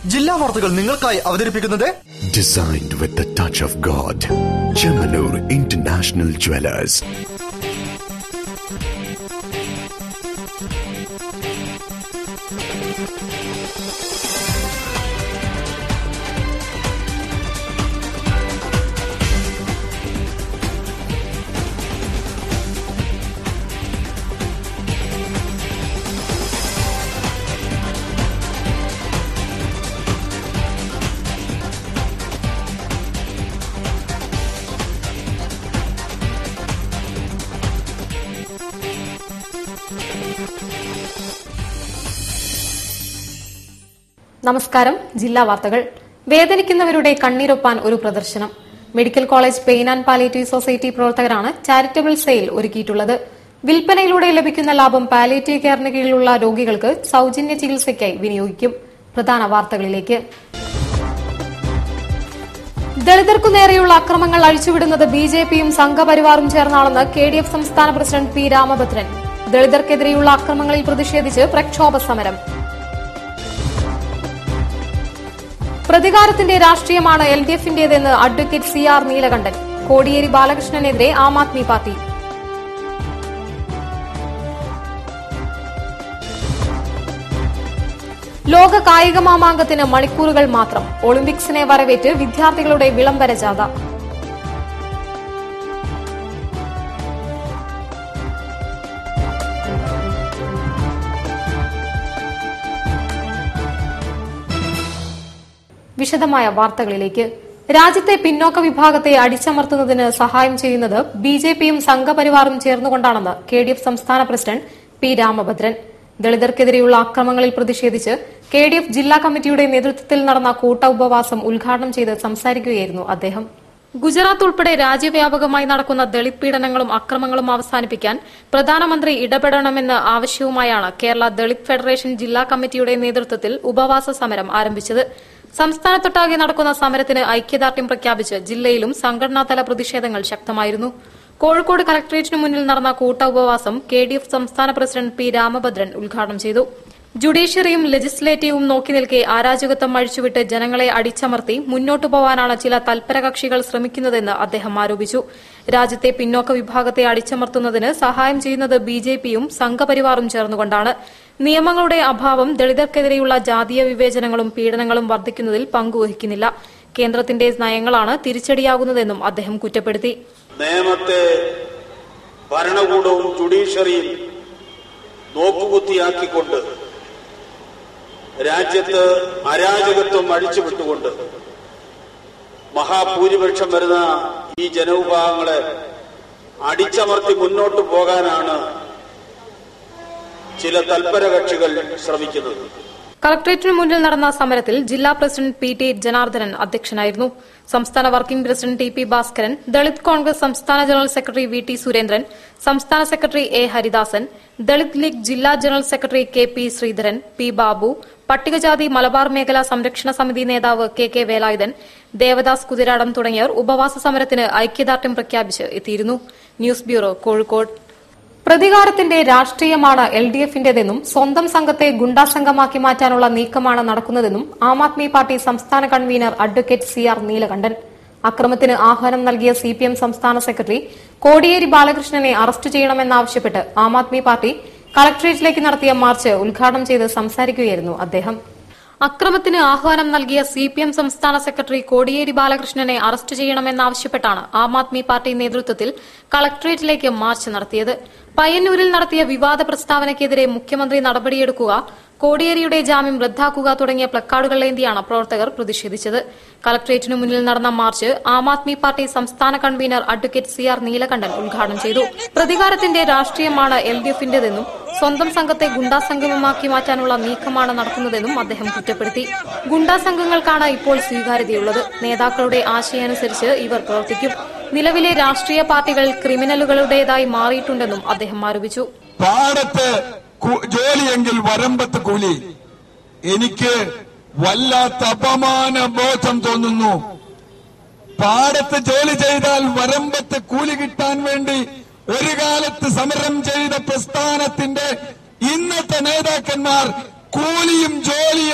ജില്ലാ വാർത്തകൾ നിങ്ങൾക്കായി അവതരിപ്പിക്കുന്നത് Designed with the touch of God. Chemanur International Jewelers. നമസ്കാരം ജില്ലാ വാർത്തകൾ വേദനിക്കുന്നവരുടെ കണ്ണീരൊപ്പാൻ ഒരു പ്രദർശനം medical college pain and palliative society പ്രവർത്തകരാണ് ചാരിറ്റബിൾ സെയിൽ ഒരുക്കിയിട്ടുള്ളത് വിൽപ്പനയിലൂടെ ലഭിക്കുന്ന ലാഭം പാലിയേറ്റീവ് കെയറിന് കീഴിലുള്ള രോഗികൾക്ക് സൌജന്യ ചികിത്സയ്ക്കായി വിനിയോഗിക്കും പ്രധാന വാർത്തകളിലേക്ക് ദളിതർക്കു നേരെയുള്ള അക്രമങ്ങൾ അഴിച്ചുവിടുന്നത് ബി ജെ പിയും സംഘപരിവാറും ചേർന്നാണെന്ന് കെ ഡി എഫ് സംസ്ഥാന പ്രസിഡന്റ് പി രാമഭദ്രൻ ദളിതർക്കെതിരെയുള്ള അക്രമങ്ങളിൽ പ്രതിഷേധിച്ച് പ്രക്ഷോഭ സമരം പ്രതികാരത്തിന്റെ രാഷ്ട്രീയമാണ് എൽ ഡി എഫിന്റേതെന്ന് advocate C R Neelakandan Kodiyeri ബാലകൃഷ്ണനെതിരെ ആം ആദ്മി പാർട്ടി ലോക കായിക മാമാങ്കത്തിന് മണിക്കൂറുകൾ മാത്രം ഒളിമ്പിക്സിനെ വരവേറ്റ് വിദ്യാർത്ഥികളുടെ വിളംബര ജാഥ വിശദമായ വാർത്തകളിലേക്ക് രാജ്യത്തെ പിന്നോക്ക വിഭാഗത്തെ അടിച്ചമർത്തുന്നതിന് സഹായം ചെയ്യുന്നത് ബി ജെ പിയും സംഘപരിവാറും ചേർന്നുകൊണ്ടാണെന്ന് കെ ഡി എഫ് സംസ്ഥാന പ്രസിഡന്റ് പി രാമഭദ്രൻ ദളിതർക്കെതിരെയുള്ള അക്രമങ്ങളിൽ പ്രതിഷേധിച്ച് കെ ഡി എഫ് ജില്ലാ കമ്മിറ്റിയുടെ നേതൃത്വത്തിൽ നടന്ന കൂട്ട ഉപവാസം ഉദ്ഘാടനം ചെയ്ത് സംസാരിക്കുകയായിരുന്നു അദ്ദേഹം ഗുജറാത്ത് ഉൾപ്പെടെ രാജ്യവ്യാപകമായി നടക്കുന്ന ദളിത് പീഡനങ്ങളും അക്രമങ്ങളും അവസാനിപ്പിക്കാൻ പ്രധാനമന്ത്രി ഇടപെടണമെന്ന ആവശ്യവുമായാണ് കേരള ദളിത് ഫെഡറേഷൻ ജില്ലാ കമ്മിറ്റിയുടെ നേതൃത്വത്തിൽ ഉപവാസ സമരം ആരംഭിച്ചത് സംസ്ഥാനത്തൊട്ടാകെ നടക്കുന്ന സമരത്തിന് ഐക്യദാർഢ്യം പ്രഖ്യാപിച്ച് ജില്ലയിലും സംഘടനാതല പ്രതിഷേധങ്ങൾ ശക്തമായിരുന്നു കോഴിക്കോട് കലക്ടറേറ്റിന് മുന്നിൽ നടന്ന കൂട്ട ഉപവാസം കെ ഡി എഫ് സംസ്ഥാന പ്രസിഡന്റ് പി രാമഭദ്രൻ ഉദ്ഘാടനം ചെയ്തു ജുഡീഷ്യറിയും ലെജിസ്ലേറ്റീവും നോക്കി നിൽക്കെ അരാജകത്വം അഴിച്ചുവിട്ട് ജനങ്ങളെ അടിച്ചമർത്തി മുന്നോട്ടു പോവാനാണ് ചില തൽപരകക്ഷികൾ ശ്രമിക്കുന്നതെന്ന് അദ്ദേഹം ആരോപിച്ചു രാജ്യത്തെ പിന്നോക്ക വിഭാഗത്തെ അടിച്ചമർത്തുന്നതിന് സഹായം ചെയ്യുന്നത് ബി ജെ പിയും സംഘപരിവാറും ചേർന്നുകൊണ്ടാണ് നിയമങ്ങളുടെ അഭാവം ദളിതർക്കെതിരെയുള്ള ജാതീയ വിവേചനങ്ങളും പീഡനങ്ങളും വർദ്ധിക്കുന്നതിൽ പങ്കുവഹിക്കുന്നില്ല കേന്ദ്രത്തിന്റെ നയങ്ങളാണ് തിരിച്ചടിയാകുന്നതെന്നും അദ്ദേഹം കുറ്റപ്പെടുത്തി നിയമത്തെ ഭരണകൂടവും ജുഡീഷ്യറിയും നോക്കുകുത്തിയാക്കിക്കൊണ്ട് രാജ്യത്ത് അരാജകത്വം അഴിച്ചുവിട്ടുകൊണ്ട് മഹാഭൂരിപക്ഷം വരുന്ന ഈ ജനവിഭാഗങ്ങളെ അടിച്ചമർത്തി മുന്നോട്ട് പോകാനാണ് ചില തൽപര കക്ഷികൾ ശ്രമിക്കുന്നത് കളക്ടറേറ്റിന് മുന്നിൽ നടന്ന സമരത്തിൽ ജില്ലാ പ്രസിഡന്റ് പി ടി ജനാർദ്ദനൻ അധ്യക്ഷനായിരുന്നു സംസ്ഥാന working president T P Bhaskaran Dalit Congress സംസ്ഥാന general secretary V T Surendran സംസ്ഥാന secretary A Haridasan Dalit league ജില്ലാ general secretary K P Sreedharan P Babu പട്ടികജാതി മലബാർ മേഖലാ സംരക്ഷണ സമിതി നേതാവ് കെ കെ വേലായുധൻ ദേവദാസ് കുതിരാടം തുടങ്ങിയവർ ഉപവാസ സമരത്തിന് ഐക്യദാർഢ്യം പ്രഖ്യാപിച്ച് എത്തിയിരുന്നു ന്യൂസ് ബ്യൂറോ കോഴിക്കോട് പ്രതികാരത്തിന്റെ രാഷ്ട്രീയമാണ് എൽ ഡി എഫിന്റേതെന്നും സ്വന്തം സംഘത്തെ ഗുണ്ടാസംഘമാക്കി മാറ്റാനുള്ള നീക്കമാണ് നടക്കുന്നതെന്നും ആം ആദ്മി പാർട്ടി സംസ്ഥാന convenor advocate C R Neelakandan അക്രമത്തിന് ആഹ്വാനം നൽകിയ സി പി എം സംസ്ഥാന സെക്രട്ടറി കോടിയേരി ബാലകൃഷ്ണനെ അറസ്റ്റ് ചെയ്യണമെന്നാവശ്യപ്പെട്ട് ആം ആദ്മി പാർട്ടി കളക്ടറേറ്റിലേക്ക് നടത്തിയ മാർച്ച് ഉദ്ഘാടനം ചെയ്ത് സംസാരിക്കുകയായിരുന്നു അദ്ദേഹം അക്രമത്തിന് ആഹ്വാനം നൽകിയ സി പി എം സംസ്ഥാന സെക്രട്ടറി കോടിയേരി ബാലകൃഷ്ണനെ അറസ്റ്റ് ചെയ്യണമെന്നാവശ്യപ്പെട്ടാണ് ആം ആദ്മി പാർട്ടി നേതൃത്വത്തിൽ കളക്ടറേറ്റിലേക്ക് മാർച്ച് നടത്തിയത് പയ്യന്നൂരിൽ നടത്തിയ വിവാദ പ്രസ്താവനയ്ക്കെതിരെ മുഖ്യമന്ത്രി നടപടിയെടുക്കുക കോടിയേരിയുടെ ജാമ്യം റദ്ദാക്കുക തുടങ്ങിയ പ്ലക്കാർഡുകളേന്തിയാണ് പ്രവർത്തകർ പ്രതിഷേധിച്ചത് കളക്ടറേറ്റിന് മുന്നിൽ നടന്ന മാർച്ച് ആം ആദ്മി പാർട്ടി സംസ്ഥാന convenor advocate C R Neelakandan ഉദ്ഘാടനം ചെയ്തു പ്രതികാരത്തിന്റെ രാഷ്ട്രീയമാണ് എൽ ഡി എഫിന്റേതെന്നും സ്വന്തം സംഘത്തെ ഗുണ്ടാസംഗമമാക്കി മാറ്റാനുള്ള നീക്കമാണ് നടക്കുന്നതെന്നും അദ്ദേഹം കുറ്റപ്പെടുത്തി ഗുണ്ടാ സംഘങ്ങൾക്കാണ് ഇപ്പോൾ സ്വീകാര്യതയുള്ളത് നേതാക്കളുടെ ആശയാനുസരിച്ച് ഇവർ പ്രവർത്തിക്കും നിലവിലെ രാഷ്ട്രീയ പാർട്ടികൾ ക്രിമിനലുകളുടേതായി മാറിയിട്ടുണ്ടെന്നും അദ്ദേഹം ആരോപിച്ചു പാടത്ത് കു- ജോലിയെങ്കിൽ വരമ്പത്ത് കൂലി എനിക്ക് വല്ലാത്ത അപമാന ബോധം തോന്നുന്നു പാടത്ത് ജോലി ചെയ്താൽ വരമ്പത്ത് കൂലി കിട്ടാൻ വേണ്ടി ഒരു കാലത്ത് സമരം ചെയ്ത പ്രസ്ഥാനത്തിന്റെ ഇന്നത്തെ നേതാക്കന്മാർ കൂലിയും ജോലിയും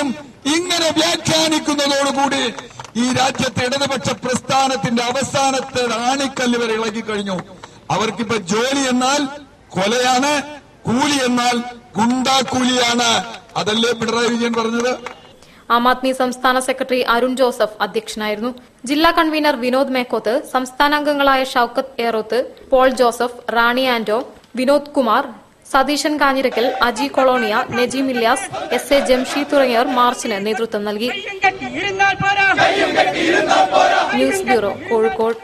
ഇങ്ങനെ വ്യാഖ്യാനിക്കുന്നതോടുകൂടി ഈ രാജ്യത്തെ ഇടതുപക്ഷ പ്രസ്ഥാനത്തിന്റെ അവസാനത്തെ ആണിക്കല്ല് വരെ ഇളകിക്കഴിഞ്ഞു അവർക്കിപ്പോ ജോലി എന്നാൽ കൊലയാണ് കൂലി എന്നാൽ ഗുണ്ടാക്കൂലിയാണ് അതല്ലേ പിണറായി വിജയൻ പറഞ്ഞത് ആം ആദ്മി സംസ്ഥാന സെക്രട്ടറി അരുൺ ജോസഫ് അധ്യക്ഷനായിരുന്നു ജില്ലാ കൺവീനർ വിനോദ് മേക്കോത്ത് സംസ്ഥാനാംഗങ്ങളായ ഷൌക്കത്ത് ഏറോത്ത് പോൾ ജോസഫ് റാണി ആന്റോ വിനോദ് കുമാർ സതീശൻ കാഞ്ഞിരക്കൽ അജി കൊളോണിയ നജീം ഇല്യാസ് എസ് എ ജംഷീദ് തുടങ്ങിയവർ മാർച്ചിന് നേതൃത്വം നൽകി ന്യൂസ് ബ്യൂറോ കോഴിക്കോട്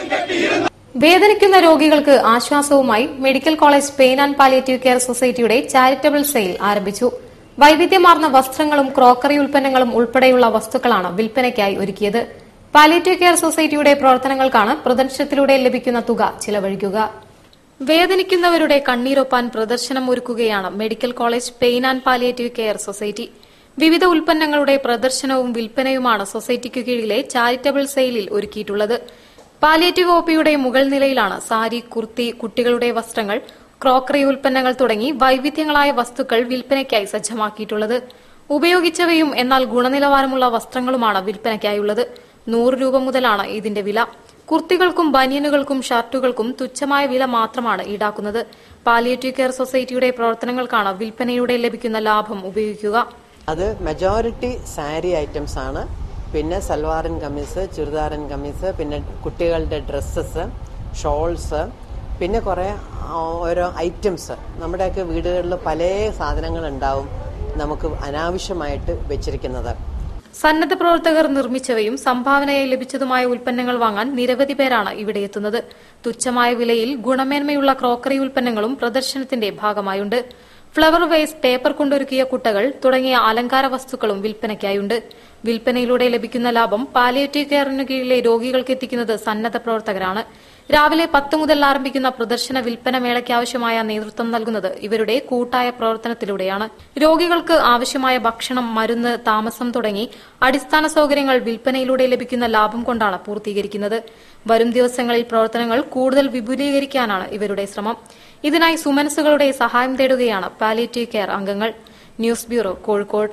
വേദനിക്കുന്ന രോഗികൾക്ക് ആശ്വാസവുമായി medical college pain and palliative care സൊസൈറ്റിയുടെ ചാരിറ്റബിൾ സെയിൽ ആരംഭിച്ചു വൈവിധ്യമാർന്ന വസ്ത്രങ്ങളും ക്രോക്കറി ഉൽപ്പന്നങ്ങളും ഉൾപ്പെടെയുള്ള വസ്തുക്കളാണ് വിൽപ്പനയ്ക്കായി ഒരുക്കിയത് പാലിയേറ്റീവ് കെയർ സൊസൈറ്റിയുടെ പ്രവർത്തനങ്ങൾക്കാണ് പ്രദർശനത്തിലൂടെ ലഭിക്കുന്ന തുക ചിലവഴിക്കുക വേദനിക്കുന്നവരുടെ കണ്ണീരൊപ്പാൻ പ്രദർശനം ഒരുക്കുകയാണ് medical college pain and palliative care society വിവിധ ഉൽപ്പന്നങ്ങളുടെ പ്രദർശനവും വിൽപ്പനയുമാണ് സൊസൈറ്റിക്കു കീഴിലെ ചാരിറ്റബിൾ സെയിലിൽ ഒരുക്കിയിട്ടുള്ളത് പാലിയേറ്റീവ് ഒപിയുടെ മുകൾ നിലയിലാണ് സാരി കുർത്തി കുട്ടികളുടെ വസ്ത്രങ്ങൾ ക്രോക്കറി ഉൽപ്പന്നങ്ങൾ തുടങ്ങി വൈവിധ്യങ്ങളായ വസ്തുക്കൾ വിൽപ്പനയ്ക്കായി സജ്ജമാക്കിയിട്ടുള്ളത് ഉപയോഗിച്ചവയും എന്നാൽ ഗുണനിലവാരമുള്ള വസ്ത്രങ്ങളുമാണ് വിൽപ്പനയ്ക്കായുള്ളത് നൂറ് രൂപ മുതലാണ് ഇതിന്റെ വില കുർത്തികൾക്കും ബനിയനുകൾക്കും ഷർട്ടുകൾക്കും തുച്ഛമായ വില മാത്രമാണ് ഈടാക്കുന്നത് പാലിയേറ്റീവ് കെയർ സൊസൈറ്റിയുടെ പ്രവർത്തനങ്ങൾക്കാണ് വിൽപ്പനയുടെ ലഭിക്കുന്ന ലാഭം ഉപയോഗിക്കുക അത് മെജോറിറ്റി സാരി ഐറ്റംസ് ആണ് പിന്നെ സൽവാറൻ കമ്മീസ് ചുരിദാറൻ കമ്മീസ് പിന്നെ കുട്ടികളുടെ ഡ്രസ്സസ് ഷോൾസ് പിന്നെ കുറെ ആ, ഓരോ ഐറ്റംസ് നമ്മുടെയൊക്കെ വീടുകളിൽ പല സാധനങ്ങൾ ഉണ്ടാവും നമുക്ക് അനാവശ്യമായിട്ട് വെച്ചിരിക്കുന്നത് സന്നദ്ധ പ്രവർത്തകർ നിർമ്മിച്ചവയും സംഭാവനയായി ലഭിച്ചതുമായ ഉൽപ്പന്നങ്ങൾ വാങ്ങാൻ നിരവധി പേരാണ് ഇവിടെ എത്തുന്നത് തുച്ഛമായ വിലയിൽ ഗുണമേന്മയുള്ള ക്രോക്കറി ഉൽപ്പന്നങ്ങളും പ്രദർശനത്തിന്റെ ഭാഗമായുണ്ട് ഫ്ലവർ വേസ് പേപ്പർ കൊണ്ടൊരുക്കിയ കുട്ടകൾ തുടങ്ങിയ അലങ്കാര വസ്തുക്കളും വിൽപ്പനയ്ക്കായുണ്ട് വിൽപ്പനയിലൂടെ ലഭിക്കുന്ന ലാഭം പാലിയേറ്റീവ് കെയറിനു കീഴിലെ രോഗികൾക്ക് എത്തിക്കുന്നത് സന്നദ്ധ പ്രവർത്തകരാണ് രാവിലെ പത്ത് മുതൽ ആരംഭിക്കുന്ന പ്രദർശന വിൽപ്പന മേളയ്ക്ക് ആവശ്യമായ നേതൃത്വം നൽകുന്നത് ഇവരുടെ കൂട്ടായ പ്രവർത്തനത്തിലൂടെയാണ് രോഗികൾക്ക് ആവശ്യമായ ഭക്ഷണം മരുന്ന് താമസം തുടങ്ങി അടിസ്ഥാന സൌകര്യങ്ങൾ വിൽപ്പനയിലൂടെ ലഭിക്കുന്ന ലാഭം കൊണ്ടാണ് പൂർത്തീകരിക്കുന്നത് വരും ദിവസങ്ങളിൽ പ്രവർത്തനങ്ങൾ കൂടുതൽ വിപുലീകരിക്കാനാണ് ഇവരുടെ ശ്രമം ഇതിനായി സുമനസുകളുടെ സഹായം തേടുകയാണ് പാലിയേറ്റീവ് കെയർ അംഗങ്ങൾ ന്യൂസ് ബ്യൂറോ കോഴിക്കോട്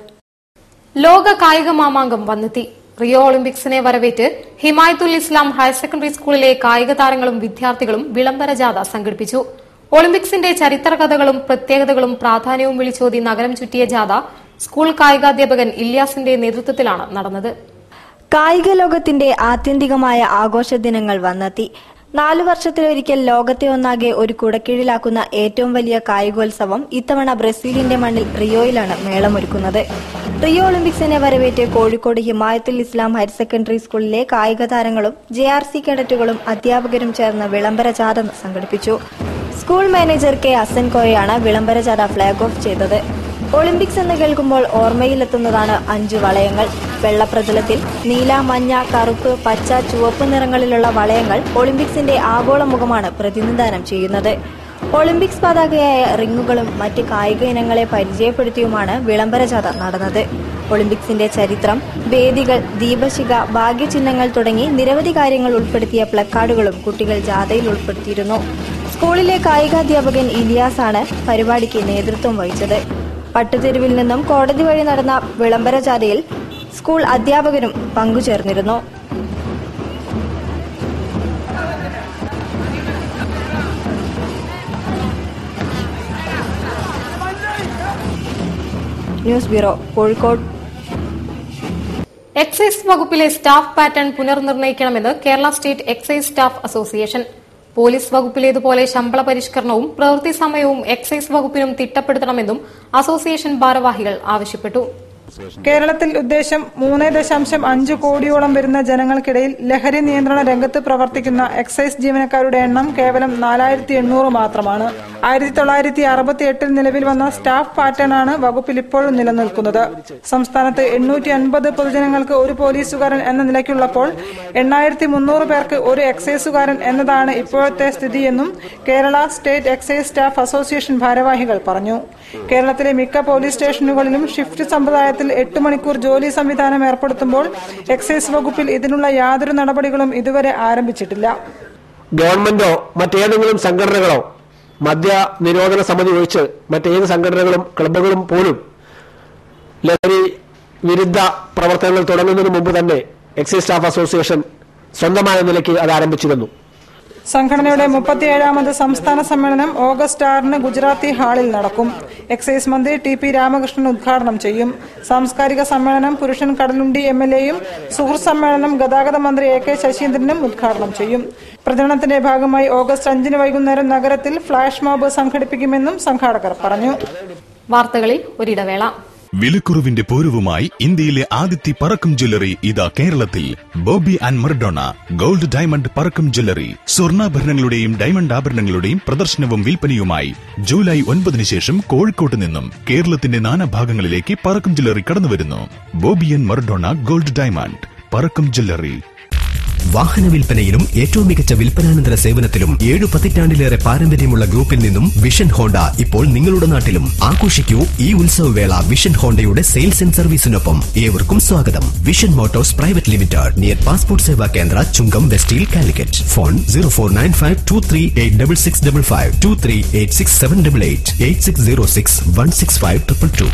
ലോക കായിക മാമാങ്കം വന്നെത്തി റിയോ ഒളിമ്പിക്സിനെ വരവേറ്റ് ഹിമായത്തുൽ ഇസ്ലാം ഹയർ സെക്കൻഡറി സ്കൂളിലെ കായിക താരങ്ങളും വിദ്യാർത്ഥികളും വിളംബര ജാഥ സംഘടിപ്പിച്ചു ഒളിമ്പിക്സിന്റെ ചരിത്ര കഥകളും പ്രത്യേകതകളും പ്രാധാന്യവും വിളിച്ചോതി നഗരം ചുറ്റിയ ജാഥ സ്കൂൾ കായികാധ്യാപകൻ ഇല്യാസിന്റെ നേതൃത്വത്തിലാണ് നടന്നത് കായിക ലോകത്തിന്റെ ആത്യന്തികമായ ആഘോഷ ദിനങ്ങൾ വന്നെത്തി നാലു വർഷത്തിലൊരിക്കൽ ലോകത്തെ ഒന്നാകെ ഒരു കുടക്കീഴിലാക്കുന്ന ഏറ്റവും വലിയ കായികോത്സവം ഇത്തവണ ബ്രസീലിന്റെ മണ്ണിൽ റിയോയിലാണ് മേളമൊരുക്കുന്നത് റിയോ ഒളിമ്പിക്സിനെ വരവേറ്റ് കോഴിക്കോട് ഹിമായത്തുൽ ഇസ്ലാം ഹയർ സെക്കൻഡറി സ്കൂളിലെ കായിക താരങ്ങളും ജെ ആർ സി കേഡറ്റുകളും അധ്യാപകരും ചേർന്ന് വിളംബര ജാഥ സംഘടിപ്പിച്ചു സ്കൂൾ മാനേജർ കെ അസൻ കോയാണ് വിളംബര ജാഥ ഫ്ളാഗ് ഓഫ് ചെയ്തത് ഒളിമ്പിക്സ് എന്ന് കേൾക്കുമ്പോൾ ഓർമ്മയിലെത്തുന്നതാണ് അഞ്ചു വളയങ്ങൾ വെള്ളപ്രതലത്തിൽ നീല മഞ്ഞ കറുപ്പ് പച്ച ചുവപ്പ് നിറങ്ങളിലുള്ള വളയങ്ങൾ ഒളിമ്പിക്സിന്റെ ആഗോള മുഖമാണ് പ്രതിനിധാനം ചെയ്യുന്നത് ഒളിമ്പിക്സ് പതാകയായ റിങ്ങുകളും മറ്റ് കായിക ഇനങ്ങളെ പരിചയപ്പെടുത്തിയുമാണ് വിളംബര ജാഥ നടന്നത് ഒളിമ്പിക്സിന്റെ ചരിത്രം വേദികൾ ദീപശിഖ ഭാഗ്യചിഹ്നങ്ങൾ തുടങ്ങി നിരവധി കാര്യങ്ങൾ ഉൾപ്പെടുത്തിയ പ്ലക്കാർഡുകളും കുട്ടികൾ ജാഥയിൽ ഉൾപ്പെടുത്തിയിരുന്നു സ്കൂളിലെ കായികാധ്യാപകൻ ഇലിയാസാണ് പരിപാടിക്ക് നേതൃത്വം വഹിച്ചത് പട്ടുതെരുവിൽ നിന്നും കോടതി വഴി നടന്ന വിളംബര ജാഥയിൽ സ്കൂൾ അധ്യാപകരും പങ്കുചേർന്നിരുന്നു ന്യൂസ് ബ്യൂറോ കോഴിക്കോട് എക്സൈസ് വകുപ്പിലെ സ്റ്റാഫ് പാറ്റേൺ പുനർനിർണ്ണയിക്കണമെന്ന് Kerala state excise staff association police വകുപ്പിലേതുപോലെ ശമ്പള പരിഷ്കരണവും പ്രവൃത്തി സമയവും എക്സൈസ് വകുപ്പിനും തിട്ടപ്പെടുത്തണമെന്നും അസോസിയേഷൻ ഭാരവാഹികൾ ആവശ്യപ്പെട്ടു കേരളത്തിൽ ഉദ്ദേശം മൂന്ന് ദശാംശം അഞ്ച് കോടിയോളം വരുന്ന ജനങ്ങൾക്കിടയിൽ ലഹരി നിയന്ത്രണ രംഗത്ത് പ്രവർത്തിക്കുന്ന എക്സൈസ് ജീവനക്കാരുടെ എണ്ണം കേവലം നാലായിരത്തി എണ്ണൂറ് മാത്രമാണ് ആയിരത്തി തൊള്ളായിരത്തി അറുപത്തി എട്ടിൽ നിലവിൽ വന്ന സ്റ്റാഫ് പാറ്റേൺ ആണ് വകുപ്പിൽ ഇപ്പോഴും നിലനിൽക്കുന്നത് സംസ്ഥാനത്ത് എണ്ണൂറ്റി അൻപത് പൊതുജനങ്ങൾക്ക് ഒരു പോലീസുകാരൻ എന്ന നിലയ്ക്കുള്ളപ്പോൾ എണ്ണായിരത്തി മുന്നൂറ് പേർക്ക് ഒരു എക്സൈസുകാരൻ എന്നതാണ് ഇപ്പോഴത്തെ സ്ഥിതിയെന്നും Kerala state excise staff association ഭാരവാഹികൾ പറഞ്ഞു കേരളത്തിലെ മിക്ക പോലീസ് സ്റ്റേഷനുകളിലും ഷിഫ്റ്റ് സമ്പ്രദായത്തിൽ എട്ട് മണിക്കൂർ ജോലി സംവിധാനം ഏർപ്പെടുത്തുമ്പോൾ എക്സൈസ് വകുപ്പിൽ ഇതിനുള്ള യാതൊരു നടപടികളും ഇതുവരെ ആരംഭിച്ചിട്ടില്ല ഗവൺമെന്റോ മറ്റേതെങ്കിലും സംഘടനകളോ മദ്യ നിരോധന സമിതി ഒഴിച്ച് മറ്റേത് സംഘടനകളും ക്ലബ്ബുകളും പോലും ലഹരി വിരുദ്ധ പ്രവർത്തനങ്ങൾ തുടങ്ങുന്നതിന് മുമ്പ് തന്നെ എക്സൈസ് സ്റ്റാഫ് അസോസിയേഷൻ സ്വന്തമായ നിലയ്ക്ക് അത് ആരംഭിച്ചിരുന്നു സംഘടനയുടെ മുപ്പത്തിയേഴാമത് സംസ്ഥാന സമ്മേളനം ഓഗസ്റ്റ് ആറിന് ഗുജറാത്തി ഹാളിൽ നടക്കും എക്സൈസ് മന്ത്രി ടി പി രാമകൃഷ്ണൻ ഉദ്ഘാടനം ചെയ്യും സാംസ്കാരിക സമ്മേളനം പുരുഷൻ കടലുണ്ടി എം എൽ എയും സുഹൃത്ത് സമ്മേളനം ഗതാഗത മന്ത്രി എ കെ ശശീന്ദ്രനും ഉദ്ഘാടനം ചെയ്യും പ്രചരണത്തിന്റെ ഭാഗമായി ഓഗസ്റ്റ് അഞ്ചിന് വൈകുന്നേരം നഗരത്തിൽ ഫ്ളാഷ് മോബ് സംഘടിപ്പിക്കുമെന്നും സംഘാടകർ പറഞ്ഞു വാർത്തകളിൽ ഒരിടവേള വിലക്കുറവിന്റെ പൂരവുമായി ഇന്ത്യയിലെ ആദ്യത്തെ പറക്കം ജ്വല്ലറി ഇതാ കേരളത്തിൽ Boby and Mardona gold diamond Parakkam jewellery സ്വർണ്ണാഭരണങ്ങളുടെയും ഡയമണ്ട് ആഭരണങ്ങളുടെയും പ്രദർശനവും വിൽപ്പനയുമായി ജൂലൈ ഒൻപതിന് ശേഷം കോഴിക്കോട്ട് നിന്നും കേരളത്തിന്റെ നാനാഭാഗങ്ങളിലേക്ക് പറക്കം ജ്വല്ലറി കടന്നുവരുന്നു Boby and Mardona gold diamond Parakkam jewellery വാഹന വിൽപ്പനയിലും ഏറ്റവും മികച്ച വിൽപ്പനാനന്തര സേവനത്തിലും ഏഴു പതിറ്റാണ്ടിലേറെ പാരമ്പര്യമുള്ള ഗ്രൂപ്പിൽ നിന്നും വിഷൻ ഹോണ്ട ഇപ്പോൾ നിങ്ങളുടെ നാട്ടിലും ആഘോഷിക്കൂ ഈ ഉത്സവവേള വിഷൻ ഹോണ്ടയുടെ സെയിൽസ് ആൻഡ് സർവീസിനൊപ്പം ഏവർക്കും സ്വാഗതം Vision Motors private limited near passport Seva Kendra Chungam Westhill Calicut phone zero four nine five two three eight double six double five two three eight six seven double eight eight six zero six one six five triple two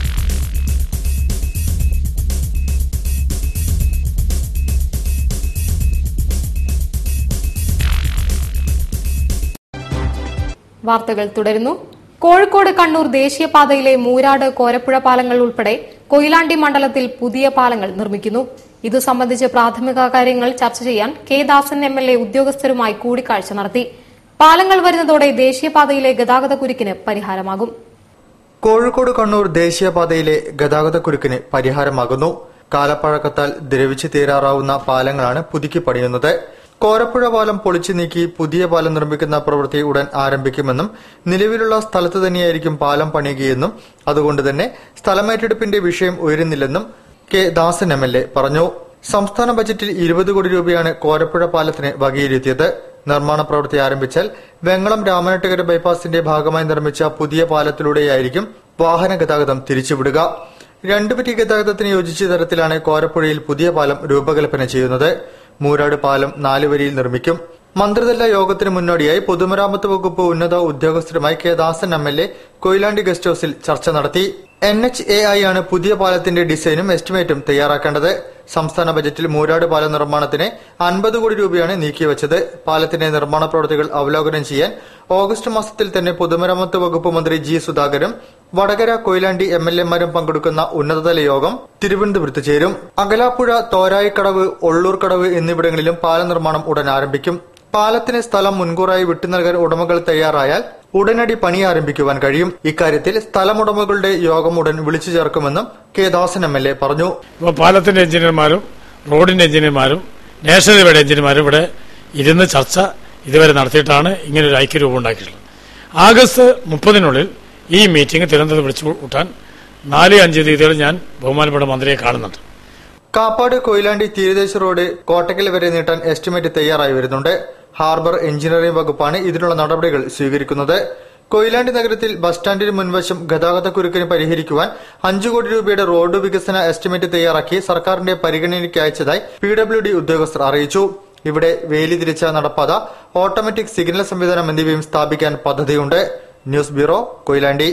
വാർത്തകൾ തുടരുന്നു കോഴിക്കോട് കണ്ണൂർ ദേശീയപാതയിലെ മൂരാട് കോരപ്പുഴ പാലങ്ങൾ ഉൾപ്പെടെ കൊയിലാണ്ടി മണ്ഡലത്തിൽ പുതിയ പാലങ്ങൾ നിർമ്മിക്കുന്നു ഇതു സംബന്ധിച്ച് പ്രാഥമിക കാര്യങ്ങൾ ചർച്ച ചെയ്യാൻ K Dasan M L A ഉദ്യോഗസ്ഥരുമായി കൂടിക്കാഴ്ച നടത്തി പാലങ്ങൾ വരുന്നതോടെ ദേശീയപാതയിലെ ഗതാഗത കുരുക്കിന് പരിഹാരമാകും കോഴിക്കോട് കണ്ണൂർ ദേശീയപാതയിലെ ഗതാഗതക്കുരുക്കിന് പരിഹാരമാകുന്നു കാലപ്പഴക്കത്താൽ ദ്രവിച്ചു തീരാറാവുന്ന പാലങ്ങളാണ് പുതുക്കി പണിയുന്നത് കോരപ്പുഴ പാലം പൊളിച്ചു നീക്കി പുതിയ പാലം നിർമ്മിക്കുന്ന പ്രവൃത്തി ഉടൻ ആരംഭിക്കുമെന്നും നിലവിലുള്ള സ്ഥലത്ത് തന്നെയായിരിക്കും പാലം പണിയുകയെന്നും അതുകൊണ്ട് തന്നെ സ്ഥലമേറ്റെടുപ്പിന്റെ വിഷയം ഉയരുന്നില്ലെന്നും K Dasan M L A പറഞ്ഞു സംസ്ഥാന ബജറ്റിൽ ഇരുപത് കോടി രൂപയാണ് കോരപ്പുഴ പാലത്തിന് വകയിരുത്തിയത് നിർമ്മാണ പ്രവൃത്തി ആരംഭിച്ചാൽ വെങ്ങളം രാമനാട്ടുകര ബൈപ്പാസിന്റെ ഭാഗമായി നിർമ്മിച്ച പുതിയ പാലത്തിലൂടെയായിരിക്കും വാഹന ഗതാഗതം തിരിച്ചുവിടുക രണ്ടുപറ്റി ഗതാഗതത്തിന് യോജിച്ച തരത്തിലാണ് കോരപ്പുഴയിൽ പുതിയ പാലം രൂപകൽപ്പന ചെയ്യുന്നത് മൂരാട് പാലം നാല് വരിയിൽ നിർമ്മിക്കും മന്ത്രിതല യോഗത്തിന് മുന്നോടിയായി പൊതുമരാമത്ത് വകുപ്പ് ഉന്നത ഉദ്യോഗസ്ഥരുമായി K Dasan M L A Koyilandy guest ഹൌസിൽ ചർച്ച നടത്തി എൻ എച്ച് എ ഐ ആണ് പുതിയ പാലത്തിന്റെ ഡിസൈനും എസ്റ്റിമേറ്റും തയ്യാറാക്കേണ്ടത് സംസ്ഥാന ബജറ്റിൽ മൂരാട് പാല നിർമ്മാണത്തിന് അൻപത് കോടി രൂപയാണ് നീക്കിവച്ചത് പാലത്തിന്റെ നിർമ്മാണ പ്രവൃത്തികൾ അവലോകനം ചെയ്യാൻ ഓഗസ്റ്റ് മാസത്തിൽ തന്നെ പൊതുമരാമത്ത് വകുപ്പ് മന്ത്രി ജി സുധാകരും വടകര കൊയിലാണ്ടി എം എൽ എമാരും പങ്കെടുക്കുന്ന ഉന്നതതല യോഗം തിരുവനന്തപുരത്ത് ചേരും അകലാപ്പുഴ തോരായിക്കടവ് ഒള്ളൂർക്കടവ് എന്നിവിടങ്ങളിലും പാല നിർമ്മാണം ഉടൻ ആരംഭിക്കും പാലത്തിന് സ്ഥലം മുൻകൂറായി വിട്ടു നൽകാൻ ഉടമകൾ തയ്യാറായാൽ ഉടനടി പണി ആരംഭിക്കുവാൻ കഴിയും ഇക്കാര്യത്തിൽ സ്ഥലമുടമകളുടെ യോഗം ഉടൻ വിളിച്ചു ചേർക്കുമെന്നും K Dasan M L A പറഞ്ഞു ഇപ്പോൾ പാലത്തിന്റെ എഞ്ചിനീയർമാരും റോഡിന്റെ എഞ്ചിനീയർമാരും നാഷണൽ ഹൈവേയുടെ എഞ്ചിനീയർമാരും ഇവിടെ ഇരുന്ന് ചർച്ച ഇതുവരെ നടത്തിയിട്ടാണ് ഇങ്ങനെ ഒരു ഐക്യരൂപം ഉണ്ടാക്കിയിട്ടുള്ളത് ആഗസ്റ്റ് മുപ്പതിനുള്ളിൽ ഈ മീറ്റിംഗ് തിരുവനന്തപുരത്ത് വിളിച്ചു കൂട്ടാൻ നാല് അഞ്ച് തീയതികൾ ഞാൻ ബഹുമാനപ്പെട്ട മന്ത്രിയെ കാണുന്നുണ്ട് കാപ്പാട് കൊയിലാണ്ടി തീരദേശ റോഡ് കോട്ടക്കൽ വരെ നീട്ടാൻ എസ്റ്റിമേറ്റ് തയ്യാറായി വരുന്നുണ്ട് ഹാർബർ എഞ്ചിനീയറിംഗ് വകുപ്പാണ് ഇതിനുള്ള നടപടികൾ സ്വീകരിക്കുന്നത് കൊയിലാണ്ടി നഗരത്തിൽ ബസ് സ്റ്റാൻഡിന് മുൻവശം ഗതാഗതക്കുരുക്കിന് പരിഹരിക്കുവാൻ അഞ്ചു കോടി രൂപയുടെ റോഡ് വികസന എസ്റ്റിമേറ്റ് തയ്യാറാക്കി സർക്കാരിന്റെ പരിഗണനയ്ക്ക് അയച്ചതായി പി ഡബ്ല്യു ഡി ഉദ്യോഗസ്ഥർ അറിയിച്ചു ഇവിടെ വേലി തിരിച്ച നടപ്പാത ഓട്ടോമാറ്റിക് സിഗ്നൽ സംവിധാനം എന്നിവയും സ്ഥാപിക്കാൻ പദ്ധതിയുണ്ട് news bureau Koyilandy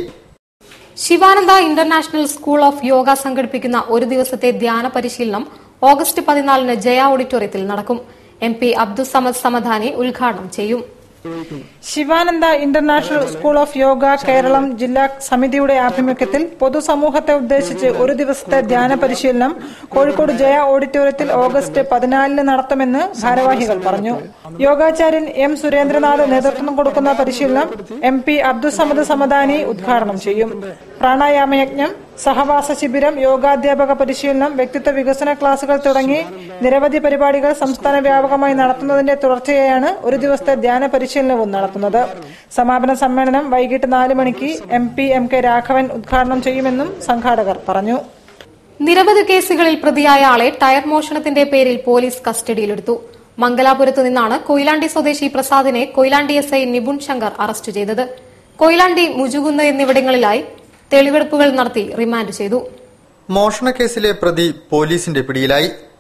Sivananda international school of yoga സംഘടിപ്പിക്കുന്ന ഒരു ദിവസത്തെ ധ്യാന പരിശീലനം ഓഗസ്റ്റ് പതിനാലിന് ജയ ഓഡിറ്റോറിയത്തിൽ നടക്കും എം പി അബ്ദുസമദ് സമദാനി ഉദ്ഘാടനം ചെയ്യും Sivananda international school of yoga Keralam ജില്ലാ സമിതിയുടെ ആഭിമുഖ്യത്തിൽ പൊതുസമൂഹത്തെ ഉദ്ദേശിച്ച് ഒരു ദിവസത്തെ ധ്യാന പരിശീലനം കോഴിക്കോട് ജയ ഓഡിറ്റോറിയത്തിൽ ഓഗസ്റ്റ് പതിനാലിന് നടത്തുമെന്ന് ഭാരവാഹികൾ പറഞ്ഞു യോഗാചാര്യൻ എം സുരേന്ദ്രനാഥ് നേതൃത്വം കൊടുക്കുന്ന പരിശീലനം എം പി അബ്ദുസമദ് സമദാനി ഉദ്ഘാടനം ചെയ്യും പ്രാണായാമയജ്ഞം സഹവാസ ശിബിരം യോഗാധ്യാപക പരിശീലനം വ്യക്തിത്വ വികസന ക്ലാസുകൾ തുടങ്ങി നിരവധി പരിപാടികൾ സംസ്ഥാന വ്യാപകമായി നടത്തുന്നതിന്റെ തുടർച്ചയായാണ് ഒരു ദിവസത്തെ ധ്യാന പരിശീലനവും നടത്തുന്നത് സമാപന സമ്മേളനം വൈകിട്ട് നാല് മണിക്ക് M P M K Raghavan ഉദ്ഘാടനം ചെയ്യുമെന്നും സംഘാടകർ പറഞ്ഞു നിരവധി കേസുകളിൽ പ്രതിയായ ആളെ ടയർ മോഷണത്തിന്റെ പേരിൽ പോലീസ് കസ്റ്റഡിയിലെടുത്തു മംഗലാപുരത്തു നിന്നാണ് കൊയിലാണ്ടി സ്വദേശി പ്രസാദിനെ Koyilandy S I Nipun Shankar arrest ചെയ്തത് കൊയിലാണ്ടി മുജുകുന്ന് എന്നിവിടങ്ങളിലായി തെളിവെടുപ്പുകൾ നടത്തി റിമാൻഡ് ചെയ്തു മോഷണക്കേസിലെ പ്രതി പോലീസിന്റെ പിടിയിലായി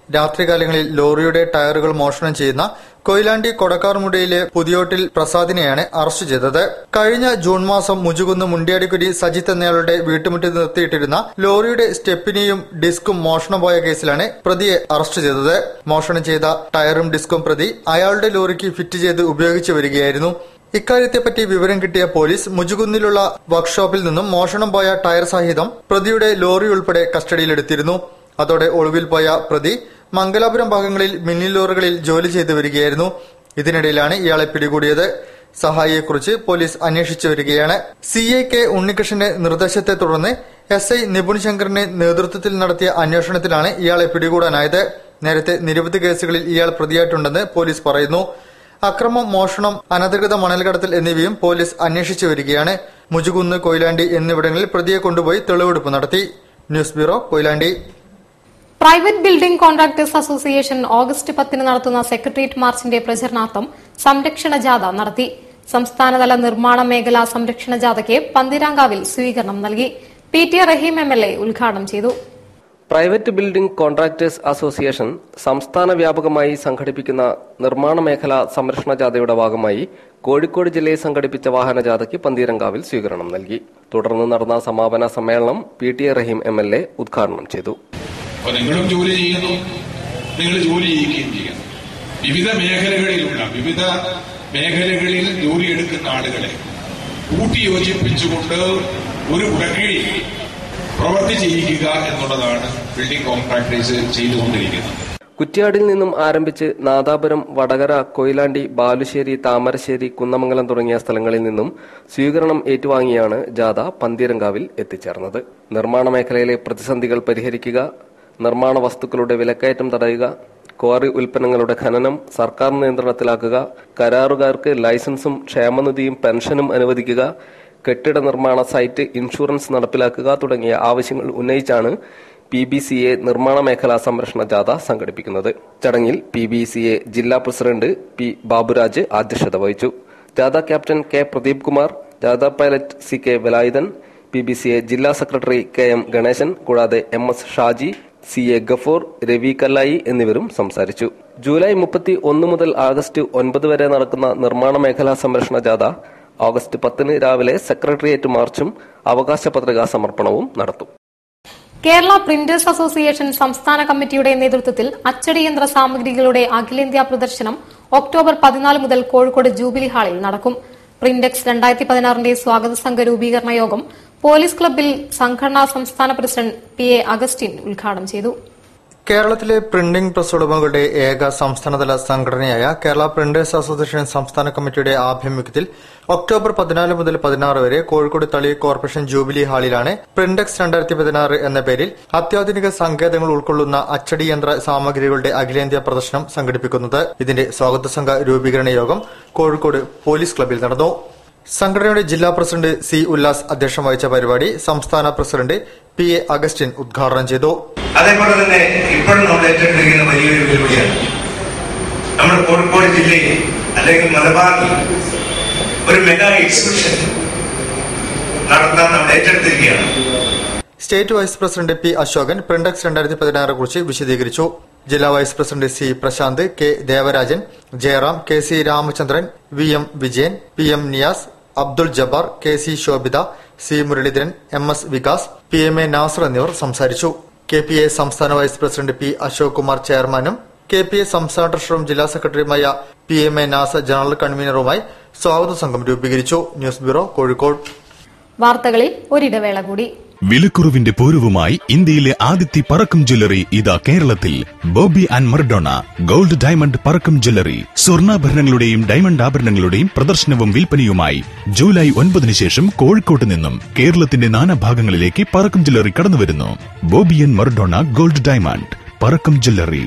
രാത്രികാലങ്ങളിൽ ലോറിയുടെ ടയറുകൾ മോഷണം ചെയ്യുന്ന കൊയിലാണ്ടി കൊടക്കാർമുടിയിലെ പുതിയോട്ടിൽ പ്രസാദിനെയാണ് അറസ്റ്റ് ചെയ്തത് കഴിഞ്ഞ ജൂൺ മാസം മുജുകുന്ന് മുണ്ടിയാടിക്കുരി സജിത്ത് എന്നയാളുടെ വീട്ടുമുറ്റത്ത് നിർത്തിയിട്ടിരുന്ന ലോറിയുടെ സ്റ്റെപ്പിനെയും ഡിസ്കും മോഷണം പോയ കേസിലാണ് പ്രതിയെ അറസ്റ്റ് ചെയ്തത് മോഷണം ചെയ്ത ടയറും ഡിസ്കും പ്രതി അയാളുടെ ലോറിക്ക് ഫിറ്റ് ചെയ്ത് ഉപയോഗിച്ചു വരികയായിരുന്നു ഇക്കാര്യത്തെപ്പറ്റി വിവരം കിട്ടിയ പോലീസ് മുജുകുന്നിലുള്ള വർക്ക്ഷോപ്പിൽ നിന്നും മോഷണം പോയ ടയർ സഹിതം പ്രതിയുടെ ലോറി ഉൾപ്പെടെ കസ്റ്റഡിയിലെടുത്തിരുന്നു അതോടെ ഒളിവിൽ പോയ പ്രതി മംഗലാപുരം ഭാഗങ്ങളിൽ മിന്നി ലോറികളിൽ ജോലി ചെയ്തു വരികയായിരുന്നു ഇതിനിടയിലാണ് ഇയാളെ പിടികൂടിയത് സഹായിയെക്കുറിച്ച് പോലീസ് അന്വേഷിച്ചു വരികയാണ് സി ഐ കെ ഉണ്ണികൃഷ്ണന്റെ നിർദ്ദേശത്തെ തുടർന്ന് എസ് ഐ നിപുൺ ശങ്കറിന്റെ നേതൃത്വത്തിൽ നടത്തിയ അന്വേഷണത്തിലാണ് ഇയാളെ പിടികൂടാനായത് നേരത്തെ നിരവധി കേസുകളിൽ ഇയാൾ പ്രതിയായിട്ടുണ്ടെന്ന് പോലീസ് പറയുന്നു അക്രമം മോഷണം അനധികൃത മണൽകടത്തൽ എന്നിവയും പോലീസ് അന്വേഷിച്ചു വരികയാണ് മുജുകുന്ന് കൊയിലാണ്ടി എന്നിവിടങ്ങളിൽ പ്രതിയെ കൊണ്ടുപോയി തെളിവെടുപ്പ് നടത്തി news bureau Koyilandy private building contractors association August പത്തിന് നടത്തുന്ന സെക്രട്ടേറിയറ്റ് മാർച്ചിന്റെ പ്രചരണാർത്ഥം സംരക്ഷണ ജാഥ നടത്തി സംസ്ഥാനതല നിർമ്മാണ മേഖലാ സംരക്ഷണ ജാഥയ്ക്ക് പന്തിരാങ്കാവിൽ സ്വീകരണം നൽകി P T Raheem M L A ഉദ്ഘാടനം ചെയ്തു പ്രൈവറ്റ് ബിൽഡിംഗ് കോൺട്രാക്ടേഴ്സ് അസോസിയേഷൻ സംസ്ഥാന വ്യാപകമായി സംഘടിപ്പിക്കുന്ന നിർമ്മാണ മേഖല സംരക്ഷണ ജാഥയുടെ ഭാഗമായി കോഴിക്കോട് ജില്ലയിൽ സംഘടിപ്പിച്ച വാഹന ജാഥയ്ക്ക് പന്തീരങ്കാവിൽ സ്വീകരണം നൽകി തുടർന്ന് നടന്ന സമാപന സമ്മേളനം P T A Raheem M L A ഉദ്ഘാടനം ചെയ്തു അപ്പൊ നിങ്ങളും ജോലി ചെയ്യുന്നു നിങ്ങൾ ജോലി ചെയ്യിക്കുകയും ചെയ്യുന്നു വിവിധ മേഖലകളിലുള്ള വിവിധ മേഖലകളിൽ ജോലിയെടുക്കുന്ന ആളുകളെ കൂട്ടിയോജിപ്പിച്ചുകൊണ്ട് ഒരു കുടക്കീഴിൽ പ്രവൃത്തി ചെയ്യിക്കുക എന്നുള്ളതാണ് ബിൽഡിംഗ് കോൺട്രാക്ടേഴ്സ് ചെയ്തുകൊണ്ടിരിക്കുന്നത് കുറ്റ്യാടിൽ നിന്നും ആരംഭിച്ച് നാദാപുരം വടകര കൊയിലാണ്ടി ബാലുശ്ശേരി താമരശ്ശേരി കുന്നമംഗലം തുടങ്ങിയ സ്ഥലങ്ങളിൽ നിന്നും സ്വീകരണം ഏറ്റുവാങ്ങിയാണ് ജാഥ പന്തീരങ്കാവിൽ എത്തിച്ചേർന്നത് നിർമ്മാണ മേഖലയിലെ പ്രതിസന്ധികൾ പരിഹരിക്കുക നിർമ്മാണ വസ്തുക്കളുടെ വിലക്കയറ്റം തടയുക ക്വാറി ഉൽപ്പന്നങ്ങളുടെ ഖനനം സർക്കാർ നിയന്ത്രണത്തിലാക്കുക കരാറുകാർക്ക് ലൈസൻസും ക്ഷേമനിധിയും പെൻഷനും അനുവദിക്കുക കെട്ടിട നിർമ്മാണ സൈറ്റ് ഇൻഷുറൻസ് നടപ്പിലാക്കുക തുടങ്ങിയ ആവശ്യങ്ങൾ ഉന്നയിച്ചാണ് പി ബി സി എ നിർമ്മാണ മേഖലാ സംരക്ഷണ ജാഥ സംഘടിപ്പിക്കുന്നത് ചടങ്ങിൽ പി ബി സി എ ജില്ലാ പ്രസിഡന്റ് പി ബാബുരാജ് അധ്യക്ഷത വഹിച്ചു ജാഥ ക്യാപ്റ്റൻ കെ പ്രദീപ് കുമാർ ജാഥ pilot C K Velayudhan P B C A ജില്ലാ സെക്രട്ടറി കെ എം ഗണേശൻ കൂടാതെ M S Shaji C A Gafoor Ravi Kallai എന്നിവരും സംസാരിച്ചു ജൂലൈ മുപ്പത്തി ഒന്ന് മുതൽ ആഗസ്റ്റ് ഒൻപത് വരെ നടക്കുന്ന നിർമ്മാണ മേഖലാ സംരക്ഷണ ജാഥ ഓഗസ്റ്റ് പത്തിന് രാവിലെ സെക്രട്ടേറിയറ്റ് മാർച്ചും അവകാശ പത്രികാ സമർപ്പണവും നടത്തും കേരള പ്രിന്റേഴ്സ് അസോസിയേഷൻ സംസ്ഥാന കമ്മിറ്റിയുടെ നേതൃത്വത്തിൽ അച്ചടി യന്ത്ര സാമഗ്രികളുടെ അഖിലേന്ത്യാ പ്രദർശനം ഒക്ടോബർ പതിനാല് മുതൽ കോഴിക്കോട് ജൂബിലി ഹാളിൽ നടക്കും പ്രിന്റെക്സ് രണ്ടായിരത്തി പതിനാറിന്റെ സ്വാഗത സംഘ രൂപീകരണ യോഗം പോലീസ് ക്ലബ്ബിൽ സംഘടനാ സംസ്ഥാന പ്രസിഡന്റ് പി എ അഗസ്റ്റിൻ ഉദ്ഘാടനം ചെയ്തു കേരളത്തിലെ പ്രിന്റിംഗ് പ്രസ് ഉടമകളുടെ ഏക സംസ്ഥാനതല സംഘടനയായ കേരള പ്രിന്റേഴ്സ് അസോസിയേഷൻ സംസ്ഥാന കമ്മിറ്റിയുടെ ആഭിമുഖ്യത്തിൽ ഒക്ടോബർ പതിനാല് മുതൽ പതിനാറ് വരെ കോഴിക്കോട് തളി കോർപ്പറേഷൻ ജൂബിലി ഹാളിലാണ് പ്രിന്റെക്സ് രണ്ടായിരത്തി പതിനാറ് എന്ന പേരിൽ അത്യാധുനിക സങ്കേതങ്ങൾ ഉൾക്കൊള്ളുന്ന അച്ചടി യന്ത്ര സാമഗ്രികളുടെ അഖിലേന്ത്യാ പ്രദർശനം സംഘടിപ്പിക്കുന്നത് ഇതിന്റെ സ്വാഗത സംഘ രൂപീകരണ യോഗം കോഴിക്കോട് പോലീസ് ക്ലബ്ബിൽ നടന്നു സംഘടനയുടെ ജില്ലാ പ്രസിഡന്റ് സി ഉല്ലാസ് അധ്യക്ഷം വഹിച്ച പരിപാടി സംസ്ഥാന പ്രസിഡന്റ് പി എ അഗസ്റ്റിൻ ഉദ്ഘാടനം ചെയ്തു അതേപോലെ തന്നെ ഇപ്പോഴും നമ്മൾ ഏറ്റെടുത്തിരിക്കുന്ന വലിയൊരു വെല്ലുവിളിയാണ് നമ്മുടെ കോഴിക്കോട് ജില്ലയിൽ അല്ലെങ്കിൽ മലബാറിൽ ഒരു മെഗാ എക്സിബിഷൻ നടത്താൻ നമ്മൾ ഏറ്റെടുത്തിരിക്കുകയാണ് state vice president P Ashokan Printex രണ്ടായിരത്തി പതിനാറെ കുറിച്ച് വിശദീകരിച്ചു ജില്ലാ vice president C Prashanth K Devarajan Jayaram K C Ramachandran V M Vijayan P M Niyas Abdul Jabbar K C Shobhitha C Muraleedharan M S Vikas P M A Nasar എന്നിവർ സംസാരിച്ചു കെ പി എ സംസ്ഥാന vice president P Ashok Kumar ചെയർമാനും കെ പി എ സംസ്ഥാന ട്രഷററും ജില്ലാ സെക്രട്ടറിയുമായ P M A Nasar general കൺവീനറുമായി സ്വാഗത സംഘം രൂപീകരിച്ചു ന്യൂസ് ബ്യൂറോ കോഴിക്കോട് വാർത്തകളിൽ ഒരിടവേള കൂടി വിലക്കുറവിന്റെ പൂരവുമായി ഇന്ത്യയിലെ ആദ്യത്തെ പറക്കം ജ്വല്ലറി ഇതാ കേരളത്തിൽ Boby and Mardona gold diamond Parakkam jewellery സ്വർണ്ണാഭരണങ്ങളുടെയും ഡയമണ്ട് ആഭരണങ്ങളുടെയും പ്രദർശനവും വിൽപ്പനയുമായി ജൂലൈ ഒൻപതിനു ശേഷം കോഴിക്കോട്ട് നിന്നും കേരളത്തിന്റെ നാനാഭാഗങ്ങളിലേക്ക് പറക്കം ജ്വല്ലറി കടന്നുവരുന്നു Boby and Mardona gold diamond Parakkam jewellery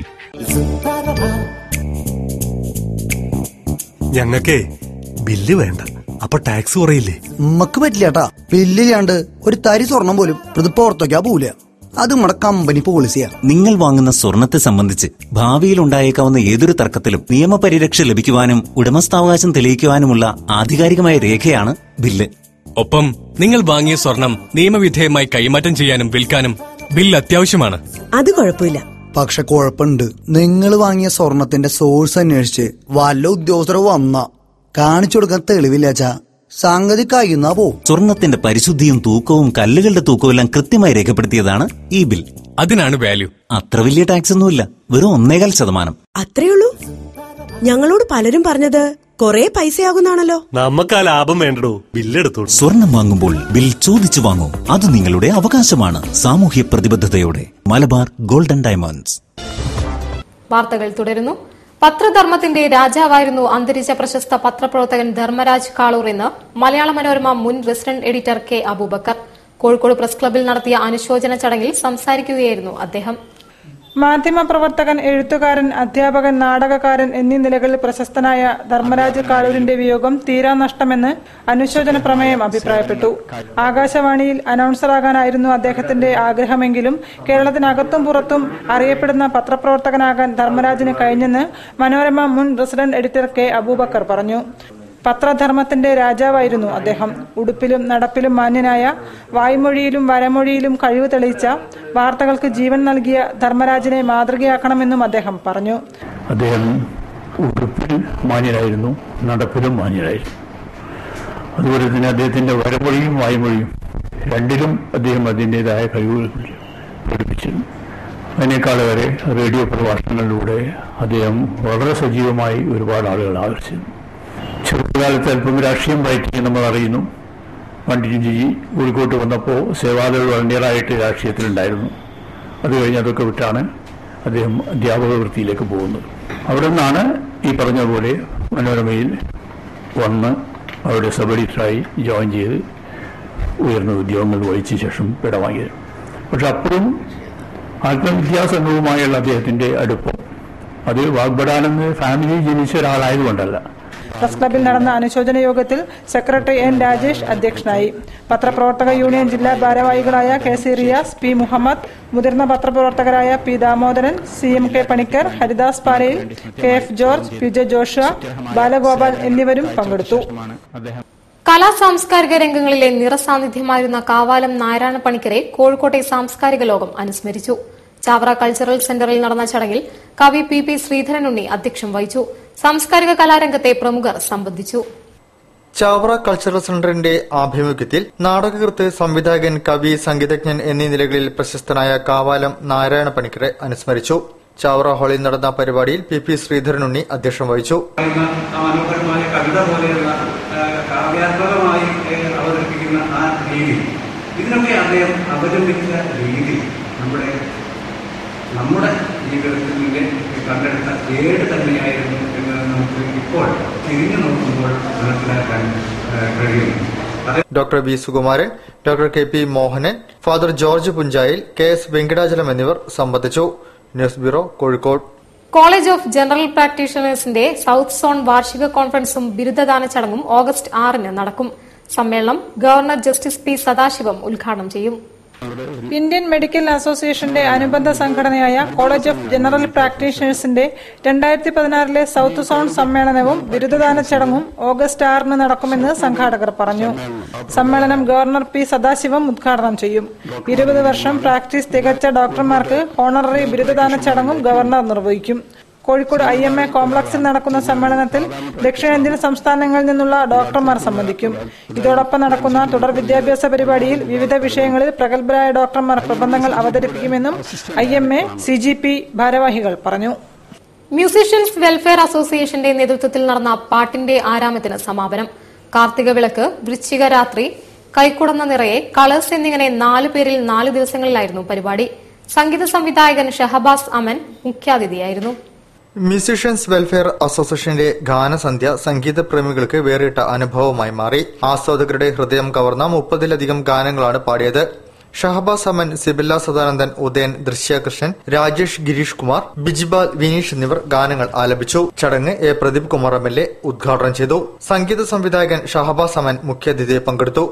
ഞങ്ങക്കേ ബില്ല് വേണ്ട അപ്പൊ ടാക്സ് കുറയില്ലേ നമ്മക്ക് പറ്റില്ല ബില്ലില്ലാണ്ട് ഒരു തരി സ്വർണം പോലും ഇതിപ്പോ ഓർത്തോക്കാ പോവില്ല അത് നമ്മുടെ കമ്പനി പോളിസിയാ നിങ്ങൾ വാങ്ങുന്ന സ്വർണത്തെ സംബന്ധിച്ച് ഭാവിയിൽ ഉണ്ടായേക്കാവുന്ന ഏതൊരു തർക്കത്തിലും നിയമപരിരക്ഷ ലഭിക്കുവാനും ഉടമസ്ഥാവകാശം തെളിയിക്കുവാനുമുള്ള ആധികാരികമായ രേഖയാണ് ബില്ല് ഒപ്പം നിങ്ങൾ വാങ്ങിയ സ്വർണം നിയമവിധേയമായി കൈമാറ്റം ചെയ്യാനും വിൽക്കാനും ബിൽ അത്യാവശ്യമാണ് അത് കുഴപ്പമില്ല പക്ഷെ കുഴപ്പമുണ്ട് നിങ്ങൾ വാങ്ങിയ സ്വർണത്തിന്റെ സോഴ്സ് അന്വേഷിച്ച് വല്ല ഉദ്യോഗസ്ഥർ വന്ന കാണിച്ചു കൊടുക്കാൻ തെളിവില്ലാച്ചാ സംഗതി കഴിയുന്നാ പോവും സ്വർണത്തിന്റെ പരിശുദ്ധിയും തൂക്കവും കല്ലുകളുടെ തൂക്കവും എല്ലാം കൃത്യമായി രേഖപ്പെടുത്തിയതാണ് ഈ ബിൽ അതിനാണ് വാല്യൂ അത്ര വലിയ ടാക്സ് ഒന്നുമില്ല വെറും ഒന്നേകാൽ ശതമാനം അത്രയുള്ളൂ ഞങ്ങളോട് പലരും പറഞ്ഞത് കൊറേ പൈസയാകുന്നാണല്ലോ നമുക്ക് ആ ലാഭം വേണ്ടടോ ബില്ലെടുത്തോളൂ സ്വർണം വാങ്ങുമ്പോൾ ബിൽ ചോദിച്ചു വാങ്ങൂ അത് നിങ്ങളുടെ അവകാശമാണ് സാമൂഹ്യ പ്രതിബദ്ധതയോടെ മലബാർ ഗോൾഡൻ ഡയമണ്ട്സ് വാർത്തകൾ തുടരുന്നു പത്രധർമ്മത്തിന്റെ രാജാവായിരുന്നു അന്തരിച്ച പ്രശസ്ത പത്രപ്രവർത്തകൻ ധർമ്മരാജ് കാളൂർ എന്ന് മലയാള മനോരമ മുൻ resident editor K Aboobacker Kozhikode press ക്ലബിൽ നടത്തിയ അനുശോചന ചടങ്ങിൽ സംസാരിക്കുകയായിരുന്നു അദ്ദേഹം മാധ്യമപ്രവർത്തകൻ എഴുത്തുകാരൻ അധ്യാപകൻ നാടകക്കാരൻ എന്നീ നിലകളിൽ പ്രശസ്തനായ ധർമ്മരാജ് കാളൂരിന്റെ വിയോഗം തീരാനഷ്ടമെന്ന് അനുശോചന പ്രമേയം അഭിപ്രായപ്പെട്ടു ആകാശവാണിയിൽ അനൗൺസറാകാനായിരുന്നു അദ്ദേഹത്തിന്റെ ആഗ്രഹമെങ്കിലും കേരളത്തിനകത്തും പുറത്തും അറിയപ്പെടുന്ന പത്രപ്രവർത്തകനാകാൻ ധർമ്മരാജിന് കഴിഞ്ഞെന്ന് മനോരമ മുൻ റെസിഡന്റ് എഡിറ്റർ കെ അബൂബക്കർ പറഞ്ഞു പത്രധർമ്മത്തിന്റെ രാജാവായിരുന്നു അദ്ദേഹം ഉടുപ്പിലും നടപ്പിലും മാന്യനായ വായ്മൊഴിയിലും വരമൊഴിയിലും കഴിവ് തെളിയിച്ച വാർത്തകൾക്ക് ജീവൻ നൽകിയ ധർമ്മരാജിനെ മാതൃകയാക്കണമെന്നും അദ്ദേഹം പറഞ്ഞു അദ്ദേഹം ഉടുപ്പിൽ മാന്യനായിരുന്നു നടപ്പിലും മാന്യനായിരുന്നു അതുപോലെ തന്നെ അദ്ദേഹത്തിന്റെ വരമൊഴിയും വായ്മൊഴിയും രണ്ടിലും അദ്ദേഹം അതിൻ്റെതായ കഴിവുകൾ പ്രകടിപ്പിച്ചിരുന്നു അതിനേക്കാളേറെ റേഡിയോ പ്രഭാഷണങ്ങളിലൂടെ അദ്ദേഹം വളരെ സജീവമായി ഒരുപാട് ആളുകൾ ആകർഷിച്ചു ചെറുപ്പകാലത്ത് അല്പം രാഷ്ട്രീയം വയറ്റി നമ്മൾ അറിയുന്നു പണ്ഡിറ്റ് ജി കോഴിക്കോട്ട് വന്നപ്പോൾ സേവാദൾ വളണ്ടിയറായിട്ട് രാഷ്ട്രീയത്തിലുണ്ടായിരുന്നു അത് കഴിഞ്ഞ് അതൊക്കെ വിട്ടാണ് അദ്ദേഹം അധ്യാപക വൃത്തിയിലേക്ക് പോകുന്നത് അവിടെ നിന്നാണ് ഈ പറഞ്ഞ പോലെ മനോരമയിൽ വന്ന് അവിടെ സബ് എഡിറ്ററായി ജോയിൻ ചെയ്ത് ഉയർന്ന ഉദ്യോഗങ്ങൾ വഹിച്ച ശേഷം വിടവാങ്ങിയത് പക്ഷെ അപ്പോഴും ആത്മവിദ്യാസംഘവുമായുള്ള അദ്ദേഹത്തിന്റെ അടുപ്പം അത് വാഗ്ബടാനെന്ന് ഫാമിലി ജനിച്ച ഒരാളായതുകൊണ്ടല്ല പ്രസ് ക്ലബിൽ നടന്ന അനുശോചന യോഗത്തിൽ സെക്രട്ടറി എൻ രാജേഷ് അധ്യക്ഷനായി പത്രപ്രവർത്തക യൂണിയൻ ജില്ലാ ഭാരവാഹികളായ K C Riyas P Muhammad മുതിർന്ന പത്രപ്രവർത്തകരായ P Damodaran C M K Panicker Haridas Palayil K F George P J Joshua Balagopal എന്നിവരും പങ്കെടുത്തു കലാ സാംസ്കാരിക രംഗങ്ങളിലെ നിറസാന്നിധ്യമായിരുന്ന കാവാലം നാരായണ പണിക്കരെ കോഴിക്കോട്ടെ സാംസ്കാരിക ലോകം അനുസ്മരിച്ചു ചാവറ കൾച്ചറൽ സെന്ററിൽ നടന്ന ചടങ്ങിൽ കവി പി പി ശ്രീധരനുണ്ണി അധ്യക്ഷം വഹിച്ചു സാംസ്കാരിക കലാരംഗത്തെ പ്രമുഖർ സംബന്ധിച്ചു ചാവറ കൾച്ചറൽ സെന്ററിന്റെ ആഭിമുഖ്യത്തിൽ നാടകകൃത്ത് സംവിധായകൻ കവി സംഗീതജ്ഞൻ എന്നീ നിലകളിൽ പ്രശസ്തനായ കാവാലം നാരായണ പണിക്കരെ അനുസ്മരിച്ചു ചാവറ ഹാളിൽ നടന്ന പരിപാടിയിൽ പി പി ശ്രീധരനുണ്ണി അധ്യക്ഷം വഹിച്ചു മനോഹരമായ കവിത പോലെയുള്ള ആ, കാവ്യാത്മകമായി ഏ, അവതരിപ്പിക്കുന്ന ആ രീതി ഇതിനൊക്കെ അദ്ദേഹം അവലംബിച്ച രീതി നമ്മുടെ നമ്മുടെ ജീവിതത്തിൽ നിന്ന് കണ്ടെടുത്ത ഏട് തന്നെയായിരുന്നു എന്ന് നമുക്ക് ഇപ്പോൾ തിരിഞ്ഞു നോക്കുമ്പോൾ മനസ്സിലാക്കാൻ ആ, കഴിയും doctor V Sukumaran doctor K P Mohanan father George Punchayil K S Venkatachalam എന്നിവർ സംബന്ധിച്ചു news bureau Kozhikode college of general പ്രാക്ടീഷണേഴ്സിന്റെ സൌത്ത് സോൺ വാർഷിക കോൺഫറൻസും ബിരുദദാന ചടങ്ങും ഓഗസ്റ്റ് ആറിന് നടക്കും സമ്മേളനം ഗവർണർ ജസ്റ്റിസ് പി സദാശിവം ഉദ്ഘാടനം ചെയ്യും ഇന്ത്യൻ മെഡിക്കൽ അസോസിയേഷന്റെ അനുബന്ധ സംഘടനയായ കോളേജ് ഓഫ് ജനറൽ പ്രാക്ടീഷണേഴ്സിന്റെ രണ്ടായിരത്തി പതിനാറിലെ സൌത്ത് സോൺ സമ്മേളനവും ബിരുദദാന ചടങ്ങും ഓഗസ്റ്റ് ആറിന് നടക്കുമെന്ന് സംഘാടകർ പറഞ്ഞു സമ്മേളനം ഗവർണർ പി സദാശിവം ഉദ്ഘാടനം ചെയ്യും ഇരുപത് വർഷം പ്രാക്ടീസ് തികച്ച ഡോക്ടർമാർക്ക് ഹോണററി ബിരുദദാന ചടങ്ങും ഗവർണർ നിർവഹിക്കും കോഴിക്കോട് ഐ എം എ കോംപ്ലക്സിൽ നടക്കുന്ന സമ്മേളനത്തിൽ ദക്ഷിണേന്ത്യൻ സംസ്ഥാനങ്ങളിൽ നിന്നുള്ള ഡോക്ടർമാർ സംബന്ധിക്കും ഇതോടൊപ്പം നടക്കുന്ന തുടർ വിദ്യാഭ്യാസ പരിപാടിയിൽ വിവിധ വിഷയങ്ങളിൽ പ്രഗത്ഭരായ ഡോക്ടർമാർ പ്രബന്ധങ്ങൾ അവതരിപ്പിക്കുമെന്നും I M A C G P ഭാരവാഹികൾ പറഞ്ഞു മ്യൂസീഷ്യൻസ് വെൽഫെയർ അസോസിയേഷന്റെ നേതൃത്വത്തിൽ നടന്ന പാട്ടിന്റെ ആരാമത്തിന് സമാപനം കാർത്തിക വിളക്ക് വൃശ്ചിക രാത്രി കൈക്കുടന്ന നിറയെ കളേഴ്സ് എന്നിങ്ങനെ നാല് പേരിൽ നാല് ദിവസങ്ങളിലായിരുന്നു പരിപാടി സംഗീത സംവിധായകൻ ഷഹബാസ് അമൻ മുഖ്യാതിഥിയായിരുന്നു മ്യൂസീഷ്യൻസ് വെൽഫെയർ അസോസിയേഷന്റെ ഗാനസന്ധ്യ സംഗീത പ്രേമികൾക്ക് വേറിട്ട അനുഭവമായി മാറി ആസ്വാദകരുടെ ഹൃദയം കവർന്ന മുപ്പതിലധികം ഗാനങ്ങളാണ് പാടിയത് ഷഹബാസ് അമൻ സിബില്ല സദാനന്ദൻ ഉദയൻ ദൃശ്യകൃഷ്ണൻ രാജേഷ് ഗിരീഷ് കുമാർ ബിജിബാൽ വിനീഷ് എന്നിവർ ഗാനങ്ങൾ ആലപിച്ചു ചടങ്ങ് A Pradeep Kumar M L A ഉദ്ഘാടനം ചെയ്തു സംഗീത സംവിധായകൻ ഷഹബാസ് അമൻ മുഖ്യാതിഥിയെ പങ്കെടുത്തു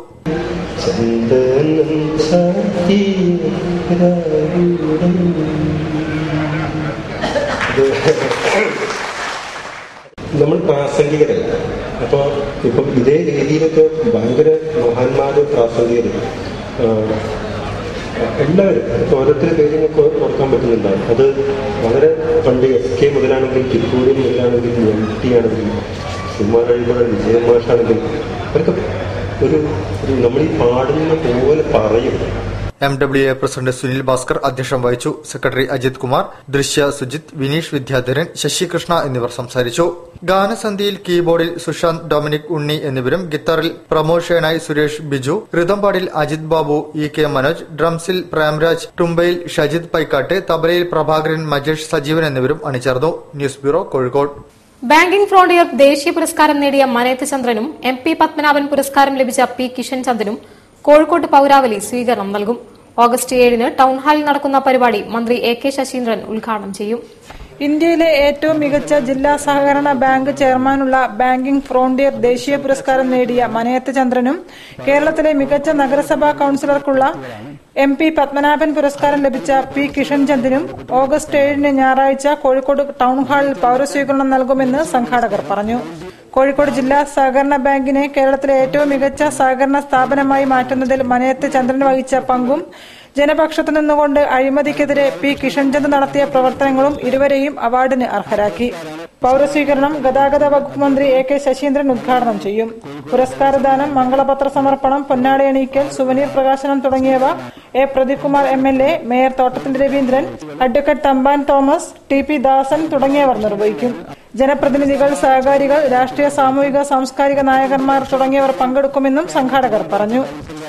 നമ്മൾ പ്രാസംഗികരല്ല അപ്പോൾ ഇപ്പം ഇതേ രീതിയിലൊക്കെ ഭയങ്കര മഹാന്മാര് പ്രാസംഗികർ എല്ലാവരും ഇപ്പൊ ഓരോരുത്തരുടെ പേര് നിങ്ങൾക്ക് ഓർക്കാൻ പറ്റുന്നുണ്ടാവും അത് വളരെ പണ്ട് എസ് കെ മുതലാണെങ്കിൽ ചിത്തൂരി മുതലാണെങ്കിൽ എം ടി ആണെങ്കിൽ സുമാരഴിമുഴ വിജയമാഷാണെങ്കിൽ അവരൊക്കെ ഒരു ഒരു നമ്മൾ ഈ പാടുന്ന പോലെ പറയും M W A president Sunil Bhaskar അധ്യക്ഷം വഹിച്ചു സെക്രട്ടറി അജിത് കുമാർ ദൃശ്യ സുജിത് വിനീഷ് വിദ്യാധരൻ ശശികൃഷ്ണ എന്നിവർ സംസാരിച്ചു ഗാനസന്ധ്യയിൽ കീബോർഡിൽ സുശാന്ത് ഡൊമിനിക് ഉണ്ണി എന്നിവരും ഗിത്താറിൽ പ്രമോദ് ഷേനായി സുരേഷ് ബിജു ഋതംപാടിൽ അജിത് ബാബു ഇ കെ മനോജ് ഡ്രംസിൽ പ്രേംരാജ് തുമ്പയിൽ ഷജിത് പൈക്കാട്ട് തബലയിൽ പ്രഭാകരൻ മജേഷ് സജീവൻ എന്നിവരും അണിചേർന്നു news bureau Kozhikode banking frontier ദേശീയ പുരസ്കാരം നേടിയ മനയത്ത് ചന്ദ്രനും എം പി പത്മനാഭൻ പുരസ്കാരം ലഭിച്ച പി കിഷൻ ചന്ദ്രനും കോഴിക്കോട്ട് പൌരാവലി സ്വീകരണം നൽകും ഓഗസ്റ്റ് ഏഴിന് ടൌൺഹാളിൽ നടക്കുന്ന പരിപാടി മന്ത്രി എ കെ ശശീന്ദ്രൻ ഉദ്ഘാടനം ചെയ്യും ഇന്ത്യയിലെ ഏറ്റവും മികച്ച ജില്ലാ സഹകരണ ബാങ്ക് ചെയർമാനുള്ള ബാങ്കിംഗ് ഫ്രോണ്ടിയർ ദേശീയ പുരസ്കാരം നേടിയ മനയത്ത് ചന്ദ്രനും കേരളത്തിലെ മികച്ച നഗരസഭാ കൌൺസിലർക്കുള്ള എം പി പത്മനാഭൻ പുരസ്കാരം ലഭിച്ച പി കിഷൻ ചന്ദിനും ഓഗസ്റ്റ് ഏഴിന് ഞായറാഴ്ച കോഴിക്കോട് ടൗൺ ഹാളിൽ പൌരസ്വീകരണം നൽകുമെന്ന് സംഘാടകർ പറഞ്ഞു കോഴിക്കോട് ജില്ലാ സഹകരണ ബാങ്കിനെ കേരളത്തിലെ ഏറ്റവും മികച്ച സഹകരണ സ്ഥാപനമായി മാറ്റുന്നതിൽ മനയത്ത് ചന്ദ്രൻ വഹിച്ച പങ്കും ജനപക്ഷത്തു നിന്നുകൊണ്ട് അഴിമതിക്കെതിരെ പി കിഷൻചന്ദ് നടത്തിയ പ്രവർത്തനങ്ങളും ഇരുവരെയും അവാർഡിന് അർഹരാക്കി പൌരസ്വീകരണം ഗതാഗത വകുപ്പ് മന്ത്രി എ കെ ശശീന്ദ്രൻ ഉദ്ഘാടനം ചെയ്യും പുരസ്കാരദാനം മംഗളപത്ര സമർപ്പണം പൊന്നാട എണീക്കൽ സുവനീർ പ്രകാശനം തുടങ്ങിയവ A Pradeep Kumar M L A mayor തോട്ടത്തിന്റെ Raveendran advocate Thampan Thomas T P Dasan തുടങ്ങിയവർ നിർവഹിക്കും ജനപ്രതിനിധികൾ സഹകാരികൾ രാഷ്ട്രീയ സാമൂഹിക സാംസ്കാരിക നായകന്മാർ തുടങ്ങിയവർ പങ്കെടുക്കുമെന്നും സംഘാടകർ പറഞ്ഞു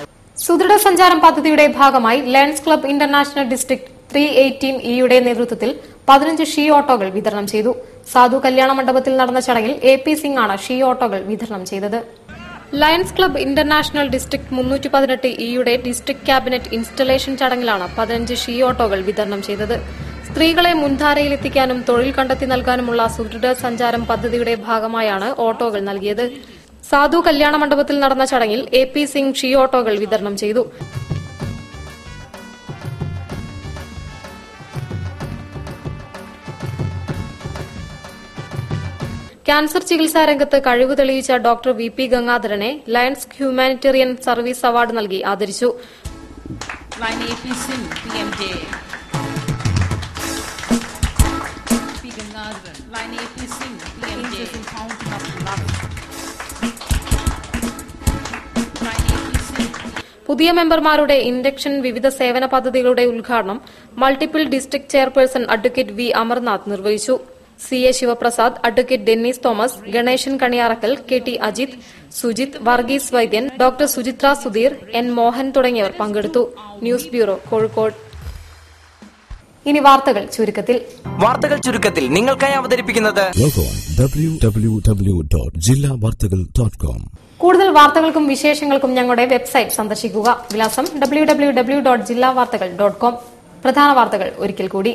സുദൃഢ സഞ്ചാരം പദ്ധതിയുടെ ഭാഗമായി Lions Club International district three eighteen ഇയുടെ നേതൃത്വത്തിൽ പതിനഞ്ച് ഷീ ഓട്ടോകൾ വിതരണം ചെയ്തു സാധു കല്യാണ മണ്ഡപത്തിൽ നടന്ന ചടങ്ങിൽ എ പി സിംഗ് ആണ് ഷീ ഓട്ടോകൾ വിതരണം ചെയ്തത് ലയൺസ് ക്ലബ് ഇന്റർനാഷണൽ ഡിസ്ട്രിക്ട് മുന്നൂറ്റി പതിനെട്ട് ഇയുടെ ഡിസ്ട്രിക്ട് ക്യാബിനറ്റ് ഇൻസ്റ്റലേഷൻ ചടങ്ങിലാണ് പതിനഞ്ച് ഷീ ഓട്ടോകൾ വിതരണം ചെയ്തത് സ്ത്രീകളെ മുൻധാരയിലെത്തിക്കാനും തൊഴിൽ കണ്ടെത്തി നൽകാനുമുള്ള സുദൃഢ സഞ്ചാരം പദ്ധതിയുടെ ഭാഗമായാണ് ഓട്ടോകൾ നൽകിയത് സാധു കല്യാണ മണ്ഡപത്തിൽ നടന്ന ചടങ്ങിൽ എ പി സിംഗ് ഷീ ഓട്ടോകൾ വിതരണം ചെയ്തു ക്യാൻസർ ചികിത്സാ രംഗത്ത് കഴിവ് തെളിയിച്ച ഡോക്ടർ വി പി ഗംഗാധരനെ ലയൺസ് ഹ്യൂമാനിറ്റേറിയൻ സർവീസ് അവാർഡ് നൽകി ആദരിച്ചു Line AP Singh, PMJ. P. Gangadharan. Line AP Singh, PMJ. in Fountain of Love. Line AP Singh. പുതിയ മെമ്പർമാരുടെ ഇൻഡക്ഷൻ വിവിധ സേവന പദ്ധതികളുടെ ഉദ്ഘാടനം multiple district chairperson advocate V Amarnath നിർവഹിച്ചു C A Sivaprasad advocate Dennis Thomas Ganesan Kaniyarackal K T Ajith Sujith Varghese Vaidyan doctor Suchitra Sudheer N Mohan തുടങ്ങിയവർ പങ്കെടുത്തു news bureau Kozhikode ഇനി വാർത്തകൾ ചുരുക്കത്തിൽ വാർത്തകൾ ചുരുക്കത്തിൽ നിങ്ങൾക്കായി അവതരിപ്പിക്കുന്നത് www.jillavartagal.com കൂടുതൽ വാർത്തകൾക്കും വിശേഷങ്ങൾക്കും ഞങ്ങളുടെ വെബ്സൈറ്റ് സന്ദർശിക്കുക വിലാസം ഡബ്ല്യൂ ഡബ്ല്യൂ ഡബ്ല്യൂ ഡോട്ട് ജില്ലാ വാർത്തകൾ ഡോട്ട് കോം പ്രധാന വാർത്തകൾ ഒരിക്കൽ കൂടി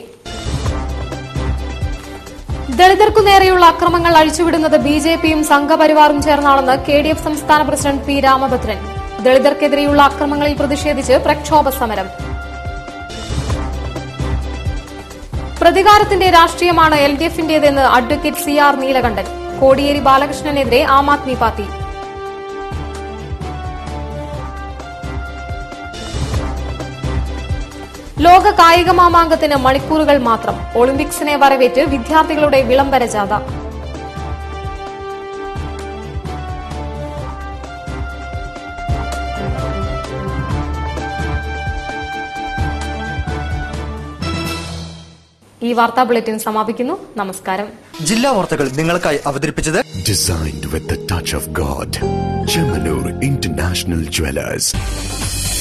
ദളിതർക്കു നേരെയുള്ള അക്രമങ്ങൾ അഴിച്ചുവിടുന്നത് ബി ജെ പിയും സംഘപരിവാറും ചേർന്നാണെന്ന് കെ ഡി എഫ് സംസ്ഥാന പ്രസിഡന്റ് പി രാമഭദ്രൻ ദളിതർക്കെതിരെയുള്ള അക്രമങ്ങളിൽ പ്രതിഷേധിച്ച് പ്രക്ഷോഭ സമരം പ്രതികാരത്തിന്റെ രാഷ്ട്രീയമാണ് എൽ ഡി എഫിന്റേതെന്ന് advocate C R Neelakandan Kodiyeri ബാലകൃഷ്ണനെതിരെ ആം ആദ്മി പാർട്ടി ലോക കായിക മാമാങ്കത്തിന് മണിക്കൂറുകൾ മാത്രം ഒളിമ്പിക്സിനെ വരവേറ്റ് വിദ്യാർത്ഥികളുടെ വിളംബര ജാഥ ഈ വാർത്താ ബുള്ളറ്റിൻ സമാപിക്കുന്നു നമസ്കാരം ജില്ലാ വാർത്തകൾ നിങ്ങൾക്കായി അവതരിപ്പിച്ചത് Designed with the touch of God. Chemanur International Jewelers.